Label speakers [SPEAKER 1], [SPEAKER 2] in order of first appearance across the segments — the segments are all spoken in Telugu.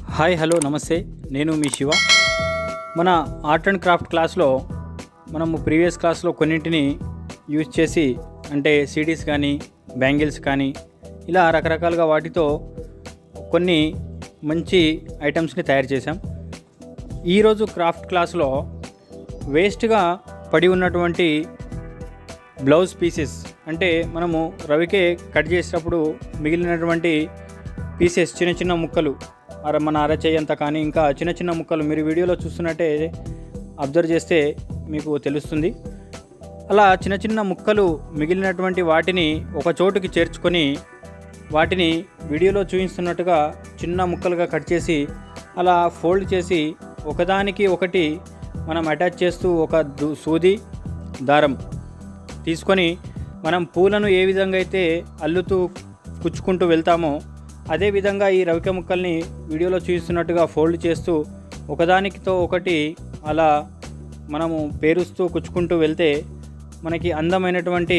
[SPEAKER 1] హాయ్ హలో నమస్తే నేను మీ శివ మన ఆర్ట్ అండ్ క్రాఫ్ట్ క్లాస్లో మనము ప్రీవియస్ క్లాస్లో కొన్నింటిని యూజ్ చేసి అంటే సిడీస్ కానీ బ్యాంగిల్స్ కానీ ఇలా రకరకాలుగా వాటితో కొన్ని మంచి ఐటమ్స్ని తయారు చేశాం ఈరోజు క్రాఫ్ట్ క్లాస్లో వేస్ట్గా పడి ఉన్నటువంటి బ్లౌజ్ పీసెస్ అంటే మనము రవికే కట్ చేసేటప్పుడు మిగిలినటువంటి పీసెస్ చిన్న చిన్న ముక్కలు అర మన అరచేయంత కానీ ఇంకా చిన్న చిన్న ముక్కలు మీరు వీడియోలో చూస్తున్నట్టే అబ్జర్వ్ చేస్తే మీకు తెలుస్తుంది అలా చిన్న చిన్న ముక్కలు మిగిలినటువంటి వాటిని ఒక చోటుకి చేర్చుకొని వాటిని వీడియోలో చూపిస్తున్నట్టుగా చిన్న ముక్కలుగా కట్ చేసి అలా ఫోల్డ్ చేసి ఒకదానికి ఒకటి మనం అటాచ్ చేస్తూ ఒక దు- సూది దారం తీసుకొని మనం పూలను ఏ విధంగా అయితే అల్లుతూ కుచ్చుకుంటూ వెళ్తామో అదే విధంగా ఈ రవిక ముక్కల్ని వీడియోలో చూస్తున్నట్టుగా ఫోల్డ్ చేస్తూ ఒకదానికితో ఒకటి అలా మనము పేరుస్తూ కుచ్చుకుంటూ వెళ్తే మనకి అందమైనటువంటి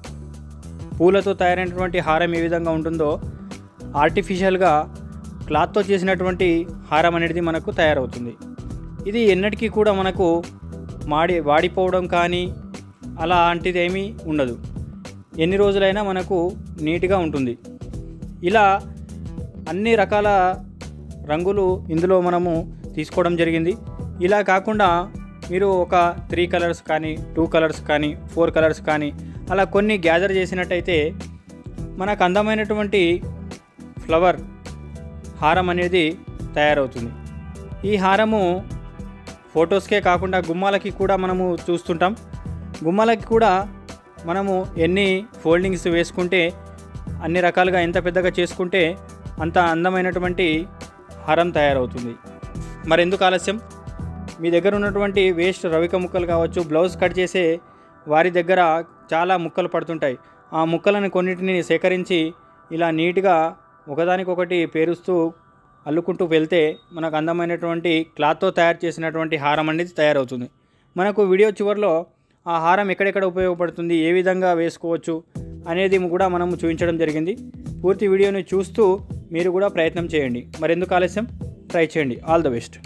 [SPEAKER 1] పూలతో తయారైనటువంటి హారం ఏ విధంగా ఉంటుందో ఆర్టిఫిషియల్గా క్లాత్తో చేసినటువంటి హారం అనేది మనకు తయారవుతుంది ఇది ఎన్నటికీ కూడా మనకు మాడి వాడిపోవడం కానీ అలాంటిది ఏమీ ఉండదు ఎన్ని రోజులైనా మనకు నీట్గా ఉంటుంది ఇలా అన్ని రకాల రంగులు ఇందులో మనము తీసుకోవడం జరిగింది ఇలా కాకుండా మీరు ఒక త్రీ కలర్స్ కానీ టూ కలర్స్ కానీ ఫోర్ కలర్స్ కానీ అలా కొన్ని గ్యాదర్ చేసినట్టయితే మనకు అందమైనటువంటి ఫ్లవర్ హారం అనేది తయారవుతుంది ఈ హారము ఫొటోస్కే కాకుండా గుమ్మాలకి కూడా మనము చూస్తుంటాం గుమ్మాలకి కూడా మనము ఎన్ని ఫోల్డింగ్స్ వేసుకుంటే అన్ని రకాలుగా ఎంత పెద్దగా చేసుకుంటే అంత అందమైనటువంటి హారం తయారవుతుంది మరెందుకు ఆలస్యం మీ దగ్గర ఉన్నటువంటి వేస్ట్ రవిక ముక్కలు కావచ్చు బ్లౌజ్ కట్ చేసే వారి దగ్గర చాలా ముక్కలు పడుతుంటాయి ఆ ముక్కలను కొన్నిటిని సేకరించి ఇలా నీట్గా ఒకదానికొకటి పేరుస్తూ అల్లుకుంటూ వెళ్తే మనకు అందమైనటువంటి క్లాత్తో తయారు చేసినటువంటి హారం అనేది తయారవుతుంది మనకు వీడియో చివరిలో ఆ హారం ఎక్కడెక్కడ ఉపయోగపడుతుంది ఏ విధంగా వేసుకోవచ్చు అనేది కూడా మనం చూపించడం జరిగింది పూర్తి వీడియోని చూస్తూ మీరు కూడా ప్రయత్నం చేయండి మరెందుకు ఆలస్యం ట్రై చేయండి ఆల్ ద బెస్ట్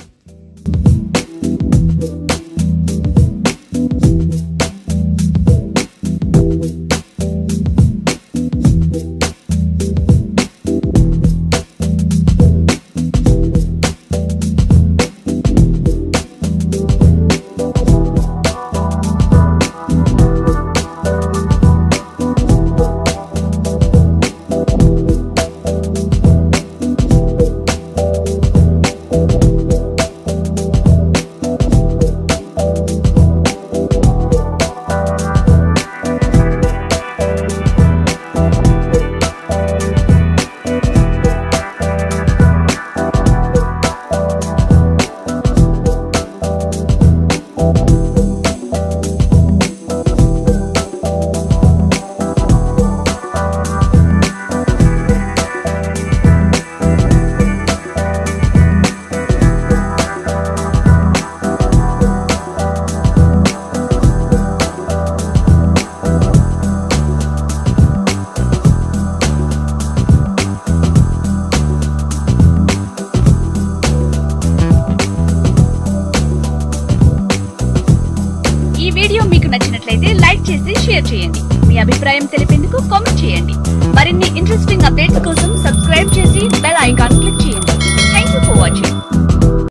[SPEAKER 2] ఈ వీడియో మీకు నచ్చినట్లయితే లైక్ చేసి షేర్ చేయండి మీ అభిప్రాయం తెలిపేందుకు కామెంట్ చేయండి మరిన్ని ఇంట్రెస్టింగ్ అప్డేట్స్ కోసం